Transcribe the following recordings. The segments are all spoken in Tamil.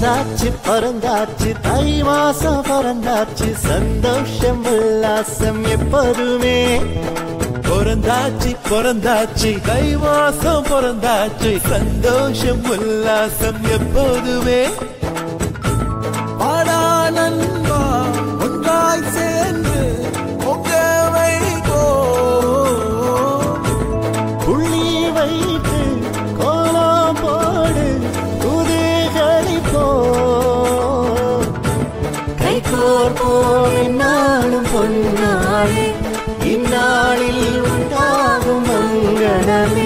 பிறந்தாச்சு பிறந்தாச்சு தை மாசம் பிறந்தாச்சு சந்தோஷம் உல்லாசம் எப்போதுமே பிறந்தாச்சு பிறந்தாச்சு தை மாசம் பிறந்தாச்சு சந்தோஷம் உல்லாசம் எப்போதுமே வாடா நண்பா ஒன்றாய் சேர்ந்து பொங்க வைகோ புள்ளி வைத்து கோலம் போடு குதிகளை போ கை கோர்ப்போம் இந்நாளும் பொன்னாளே இந்நாளில் உண்டாகும் மங்களமே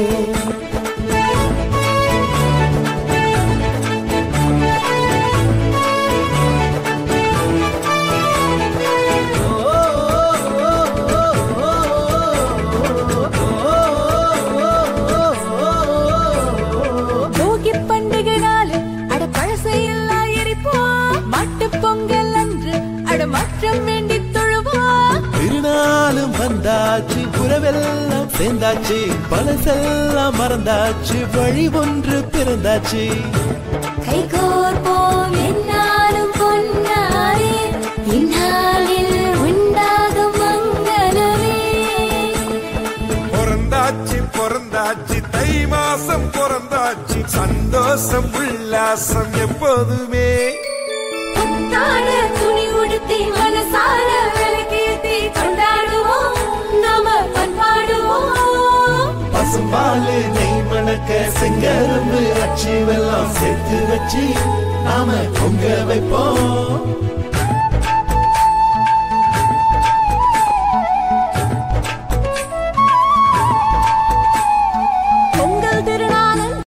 போகி பண்டிகை நாள் அட பழசையெல்லாம் எரிப்போம் மாட்டு பொங்கல் அன்று அட மாற்றம் வேண்டி தொழுவோம் திருநாளும் வந்தாச்சு உறவெல்லாம் சேர்ந்தாச்சு பழசெல்லாம் மறந்தாச்சு வழி ஒன்று பிறந்தாச்சு கை கோர்ப்போம் என்னாலும் பொன்னாரே இந்நாளில் உண்டாகும் மங்களமே பிறந்தாச்சு பிறந்தாச்சு தை மாசம் பிறந்தாச்சு சந்தோஷம் உல்லாசம் எப்போதுமே புத்தாட துணி உடுத்தி மனசார விளக்கேத்தி கொண்டாடுவோம் நாம பண்பாடுவோம் பசும்பாலு நெய் மணக்க செங்கரும்பு அச்சு வெல்லாம் சேர்த்து வச்சு நாம பொங்க வைப்போம்